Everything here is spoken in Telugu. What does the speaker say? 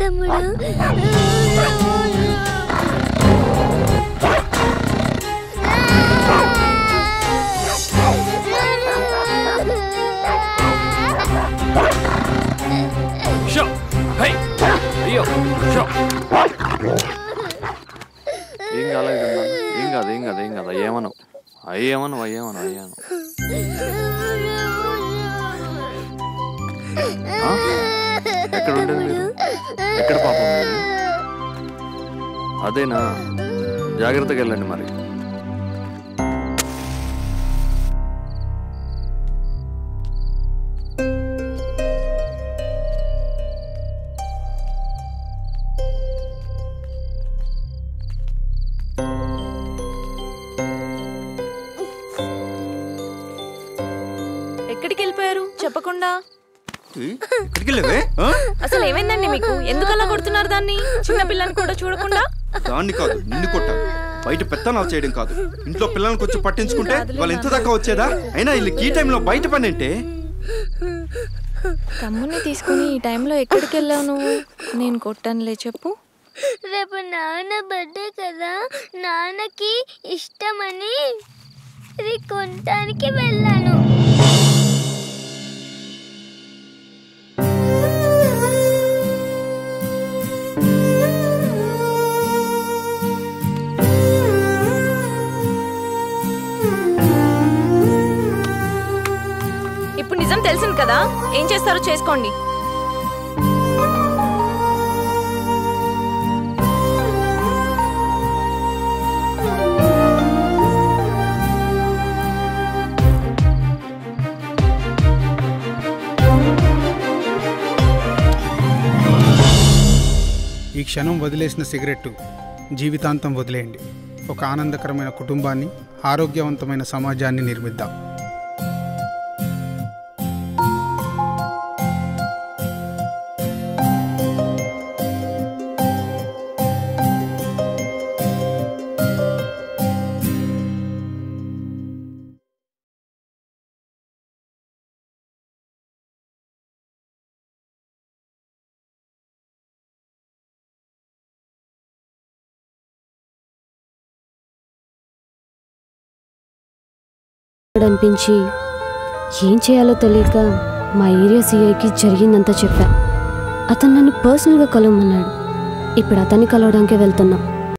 తమ్ముడు షో హై అయ్యో షో ఏం కాలేదు కదా ఏం కాదు ఏం కాదు ఏం కాదు అయ్యేమను అయ్యేమను అయ్యేమను అయ్యాను ఎక్కడ ఉండేది మీరు ఎక్కడ పాపం మీరు అదేనా జాగ్రత్తగా వెళ్ళండి మరి ఎక్కడికి వెళ్ళిపోయారు చెప్పకుండా ఎక్కడికి వెళ్ళవే ఆ? అసలు ఏమైందండి మీకు ఎందుకు అలా కొడుతున్నారు దాన్ని చిన్న పిల్లని కూడా చూడకుండా దాన్ని కాదు నిన్ను కొట్టాలి బయట పెత్తనాలు చేయడం కాదు ఇంట్లో పిల్లల్ని కొంచెం పట్టించుకుంటే వాళ్ళు ఎంత దాకా వచ్చేదా అయినా వీళ్ళకి ఈ టైంలో బయట పని అంటే తమ్ముని తీసుకుని ఈ టైంలో ఎక్కడికి వెళ్ళావు నువ్వు నేను కొట్టానులే చెప్పు రేపు నాన్న బర్త్డే కదా నాన్నకి ఇష్టమని ఇది కొనటానికి వెళ్ళాను ఇప్పుడు నిజం తెలిసింది కదా ఏం చేస్తారో చేసుకోండి ఈ క్షణం వదిలేసిన సిగరెట్టు జీవితాంతం వదిలేయండి ఒక ఆనందకరమైన కుటుంబాన్ని ఆరోగ్యవంతమైన సమాజాన్ని నిర్మిద్దాం అనిపించి ఏం చేయాలో తెలియక మా ఏరియా సీఐకి జరిగిందంతా చెప్పా అతను నన్ను పర్సనల్గా కలవమన్నాడు ఇప్పుడు అతన్ని కలవడానికే వెళ్తున్నా